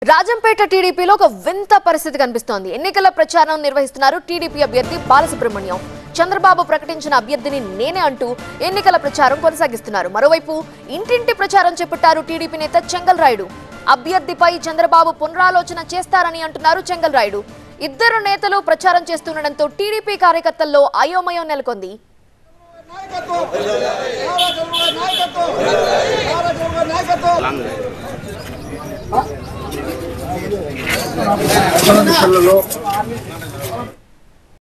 రాజంపేట టీడీపీలో ఒక వింత పరిస్థితి కనిపిస్తోంది ఎన్నికల ప్రచారం నిర్వహిస్తున్నారు టీడీపీ అభ్యర్థి బాలసుబ్రహ్మణ్యం చంద్రబాబు ప్రకటించిన అభ్యర్థిని నేనే అంటూ ఎన్నికల ప్రచారం కొనసాగిస్తున్నారు మరోవైపు ఇంటింటి ప్రచారం చేపట్టారు టీడీపీ నేత చెంగల్ రాయుడు అభ్యర్థిపై చంద్రబాబు పునరాలోచన చేస్తారని అంటున్నారు చెంగల్ రాయుడు ఇద్దరు నేతలు ప్రచారం చేస్తుండటంతో టీడీపీ కార్యకర్తల్లో అయోమయం నెలకొంది నాయకత్వం నారా చంద్రబాబు నాయకత్వం నారా చంద్రబాబు నాయకత్వం పిల్లలు